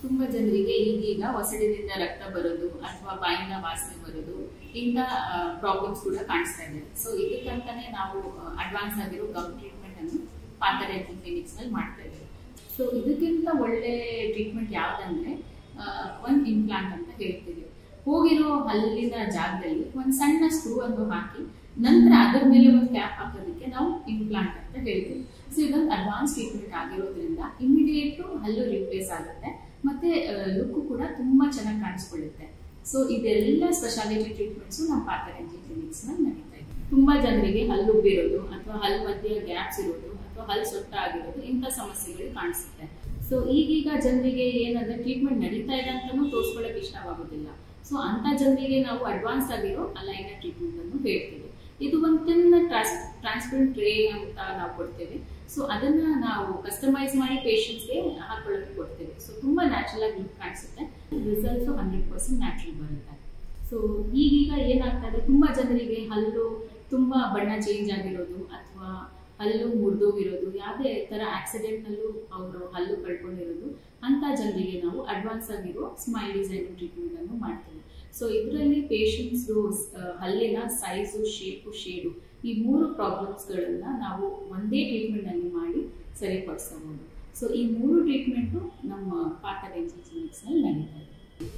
ತುಂಬಾ ಜನರಿಗೆ ಈಗೀಗ ಹೊಸಡಿನಿಂದ ರಕ್ತ ಬರೋದು ಅಥವಾ ಬಾಯಿನ ವಾಸನೆ ಬರೋದು ಇಂಥ ಪ್ರಾಬ್ಲಮ್ಸ್ ಕೂಡ ಕಾಣಿಸ್ತಾ ಇದೆ ಸೊ ಇದಕ್ಕಂತಾನೆ ನಾವು ಅಡ್ವಾನ್ಸ್ ಆಗಿರೋ ಗಮ್ ಟ್ರೀಟ್ಮೆಂಟ್ ಅನ್ನು ಪಾತರೇಜಿ ಕ್ಲಿನಿಕ್ಸ್ ನಲ್ಲಿ ಮಾಡ್ತಾ ಇದ್ದೀವಿ ಸೊ ಇದಕ್ಕಿಂತ ಒಳ್ಳೆ ಟ್ರೀಟ್ಮೆಂಟ್ ಯಾವ್ದಂದ್ರೆ ಒಂದು ಇಂಪ್ಲಾಂಟ್ ಅಂತ ಹೇಳ್ತೀವಿ ಹೋಗಿರೋ ಹಲ್ಲಿನ ಜಾಗದಲ್ಲಿ ಒಂದು ಸಣ್ಣ ಸ್ಕ್ರೂ ಅನ್ನು ಹಾಕಿ ನಂತರ ಅದರ ಮೇಲೆ ಒಂದು ಕ್ಯಾಪ್ ಹಾಕೋದಕ್ಕೆ ನಾವು ಇಂಪ್ಲಾಂಟ್ ಅಂತ ಹೇಳ್ತೀವಿ ಸೊ ಇದೊಂದು ಅಡ್ವಾನ್ಸ್ ಟ್ರೀಟ್ಮೆಂಟ್ ಆಗಿರೋದ್ರಿಂದ ಇಮಿಡಿಯೇಟ್ ಹಲ್ಲು ರಿಪ್ಲೇಸ್ ಆಗುತ್ತೆ ಮತ್ತೆ ಲುಕ್ ಕೂಡ ತುಂಬಾ ಚೆನ್ನಾಗಿ ಕಾಣಿಸ್ಕೊಳ್ಳುತ್ತೆ ಸೊ ಇದೆಲ್ಲ ಸ್ಪೆಷಾಲಿಟಿ ಟ್ರೀಟ್ಮೆಂಟ್ಸ್ ನಮ್ಮ ಪಾತರಂಜಿ ಕ್ಲಿನಿಕ್ಸ್ ನಲ್ಲಿ ನಡೀತಾ ಇದೆ ತುಂಬಾ ಜನರಿಗೆ ಹಲ್ಲು ಉಬ್ಬಿರೋದು ಅಥವಾ ಹಲ್ಲು ಮಧ್ಯೆ ಗ್ಯಾಪ್ಸ್ ಇರೋದು ಅಥವಾ ಹಲ್ಲು ಸೊಟ್ಟ ಆಗಿರೋದು ಇಂಥ ಸಮಸ್ಯೆಗಳು ಕಾಣಿಸುತ್ತೆ ಸೊ ಈಗೀಗ ಜನರಿಗೆ ಏನಂದ್ರೆ ಟ್ರೀಟ್ಮೆಂಟ್ ನಡೀತಾ ಇದೆ ಅಂತಾನೂ ತೋರಿಸ್ಕೊಳ್ಳೋಕೆ ಇಷ್ಟವಾಗೋದಿಲ್ಲ ಸೊ ಅಂತ ಜನರಿಗೆ ನಾವು ಅಡ್ವಾನ್ಸ್ ಆಗಿರೋ ಅಲೈನರ್ ಟ್ರೀಟ್ಮೆಂಟ್ ಅನ್ನು ಹೇಳ್ತೀವಿ ಇದು ಒಂದು ತಿನ್ನ ಟ್ರಾನ್ಸ್ ಟ್ರಾನ್ಸ್ಪರೆಂಟ್ ಟ್ರೇ ಅಂತ ನಾವು ಕೊಡ್ತೇವೆ ಸೊ ಅದನ್ನ ನಾವು ಕಸ್ಟಮೈಸ್ ಮಾಡಿ ಪೇಷಂಟ್ಸ್ಗೆ ಹಾಕೊಳ್ಳೋಕೆ ಕೊಡ್ತೇವೆ ಸೊ ತುಂಬಾ ನ್ಯಾಚುರಲ್ ಆಗಿ ಲುಕ್ ಕಾಣಿಸುತ್ತೆ ರಿಸಲ್ಟ್ಸ್ ಹಂಡ್ರೆಡ್ ಪರ್ಸೆಂಟ್ ನ್ಯಾಚುರಲ್ ಬರುತ್ತೆ ಸೊ ಈಗೀಗ ಏನಾಗ್ತಾ ಇದೆ ತುಂಬಾ ಜನರಿಗೆ ಹಲ್ಲು ತುಂಬಾ ಬಣ್ಣ ಚೇಂಜ್ ಆಗಿರೋದು ಅಥವಾ ಹಲ್ಲು ಮುರಿದೋಗಿರೋದು ಯಾವುದೇ ತರ ಆಕ್ಸಿಡೆಂಟ್ ನಲ್ಲೂ ಅವರು ಹಲ್ಲು ಕಳ್ಕೊಂಡಿರೋದು ಅಂತ ಜನರಿಗೆ ನಾವು ಅಡ್ವಾನ್ಸ್ ಆಗಿರೋ ಸ್ಮೈಲ್ ಡಿಸೈನ್ ಟ್ರೀಟ್ಮೆಂಟ್ ಅನ್ನು ಮಾಡ್ತೀವಿ ಸೊ ಇದರಲ್ಲಿ ಪೇಷಂಟ್ಸ್ ಹಲ್ಲಿನ ಸೈಜು ಶೇಪು ಶೇಡು ಈ ಮೂರು ಪ್ರಾಬ್ಲಮ್ಸ್ಗಳನ್ನ ನಾವು ಒಂದೇ ಟ್ರೀಟ್ಮೆಂಟ್ ಅಲ್ಲಿ ಮಾಡಿ ಸರಿಪಡಿಸಬಹುದು ಸೊ ಈ ಮೂರು ಟ್ರೀಟ್ಮೆಂಟು ನಮ್ಮ ಪಾತರೇಂಜಿ ಕ್ಲಿನಿಕ್ಸ್ ನಲ್ಲಿ ನಡೀತಾ ಇದೆ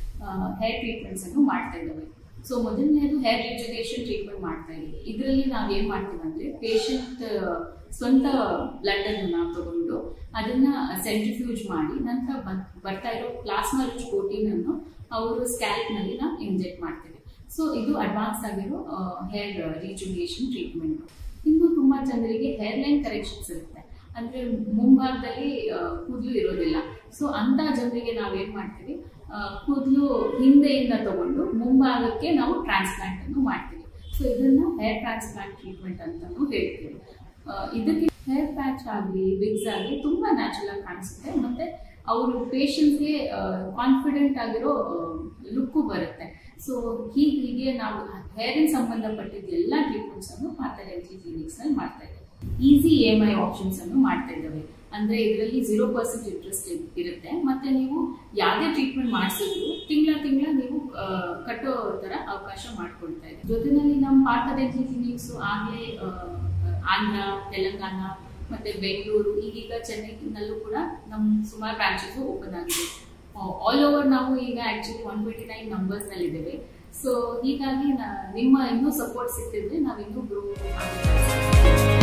ಹೇರ್ ಟ್ರೀಟ್ಮೆಂಟ್ಸ್ ಅನ್ನು ಮಾಡ್ತಾ ಇದ್ದಾವೆ ಸೊ ಮೊದಲನೇದು ಹೇರ್ ರಿಜುನೇಷನ್ ಟ್ರೀಟ್ಮೆಂಟ್ ಮಾಡ್ತಾ ಇದ್ದೀವಿ ಇದರಲ್ಲಿ ನಾವು ಏನ್ ಮಾಡ್ತೀವಿ ಅಂದ್ರೆ ಪೇಷಂಟ್ ಸ್ವಂತ ಬ್ಲಡ್ ಅನ್ನು ನಾವು ತಗೊಂಡು ಅದನ್ನ ಸೆಂಟ್ರಿಫ್ಯೂಜ್ ಮಾಡಿ ನಂತರ ಬರ್ತಾ ಇರೋ ಪ್ಲಾಸ್ಮಾ ರಿಚ್ ಪ್ರೋಟೀನ್ ಅನ್ನು ಅವರು ಸ್ಕ್ಯಾಲ್ಪ್ ನಲ್ಲಿ ನಾವು ಇಂಜೆಕ್ಟ್ ಮಾಡ್ತೇವೆ ಸೊ ಇದು ಅಡ್ವಾನ್ಸ್ ಆಗಿರೋ ಹೇರ್ ರಿಜುನೇಷನ್ ಟ್ರೀಟ್ಮೆಂಟ್ ಇನ್ನು ತುಂಬಾ ಜನರಿಗೆ ಹೇರ್ ಲೈನ್ ಕರೆಕ್ಷನ್ಸ್ ಇರುತ್ತೆ ಅಂದ್ರೆ ಮುಂಭಾಗದಲ್ಲಿ ಕೂದಲು ಇರೋದಿಲ್ಲ ಸೊ ಅಂತ ಜನರಿಗೆ ನಾವೇನ್ ಮಾಡ್ತೀವಿ ಕೂದಲು ಹಿಂದೆಯಿಂದ ತಗೊಂಡು ಮುಂಭಾಗಕ್ಕೆ ನಾವು ಟ್ರಾನ್ಸ್ಪ್ಲಾಂಟ್ ಅನ್ನು ಮಾಡ್ತೀವಿ ಸೊ ಇದನ್ನ ಹೇರ್ ಟ್ರಾನ್ಸ್ಪ್ಲಾಂಟ್ ಟ್ರೀಟ್ಮೆಂಟ್ ಅಂತಾನು ಹೇಳ್ತೀವಿ ಇದಕ್ಕೆ ಹೇರ್ ಪ್ಯಾಚ್ ಆಗಲಿ ವಿಗ್ಸ್ ಆಗಲಿ ತುಂಬಾ ನ್ಯಾಚುರಲ್ ಆಗಿ ಕಾಣಿಸುತ್ತೆ ಮತ್ತೆ ಅವರು ಪೇಷಂಟ್ಸ್ಗೆ ಕಾನ್ಫಿಡೆಂಟ್ ಆಗಿರೋ ಲುಕ್ಕು ಬರುತ್ತೆ ಸೊ ಹೀಗೆ ನಾವು ಹೇರಿನ ಸಂಬಂಧಪಟ್ಟಿದ್ದ ಎಲ್ಲ ಟ್ರೀಟ್ಮೆಂಟ್ಸ್ ಅನ್ನು ಪಾತರೇಂಜಿ ಕ್ಲಿನಿಕ್ಸ್ ನಲ್ಲಿ ಮಾಡ್ತಾ ಇದ್ದೇವೆ easy E M I options ಅನ್ನು ಮಾಡ್ತಾ ಇದ್ದಾವೆ ಅಂದ್ರೆ ಇದರಲ್ಲಿ ಜೀರೋ ಪರ್ಸೆಂಟ್ ಇಂಟ್ರೆಸ್ಟ್ ಇರುತ್ತೆ ಮತ್ತೆ ನೀವು ಯಾವುದೇ ಟ್ರೀಟ್ಮೆಂಟ್ ಮಾಡಿಸಿದ್ರು ತಿಂಗಳ ತಿಂಗಳ ನೀವು ಕಟ್ಟೋ ತರ ಅವಕಾಶ ಮಾಡ್ಕೊಳ್ತಾ ಇದೆ ಜೊತೆನಲ್ಲಿ ನಮ್ಮ ಪಾತರೇಂಜಿ ಕ್ಲಿನಿಕ್ಸ್ ಆಗ್ಲೇ ಆಂಧ್ರ ತೆಲಂಗಾಣ ಮತ್ತೆ ಬೆಂಗಳೂರು ಈಗೀಗ ಚೆನ್ನೈನಲ್ಲೂ ಕೂಡ ನಮ್ಮ ಸುಮಾರು ಬ್ರಾಂಚಸ್ ಓಪನ್ ಆಗಿದೆ ಆಲ್ ಓವರ್ ನಾವು ಈಗ actually one twenty nine numbers ನಲ್ಲಿ ಇದ್ದೇವೆ ಸೊ ಹೀಗಾಗಿ ನಿಮ್ಮ ಇನ್ನೂ ಸಪೋರ್ಟ್ ಸಿಗ್ತಿದ್ರೆ ನಾವು ಇನ್ನೂ ಗ್ರೋ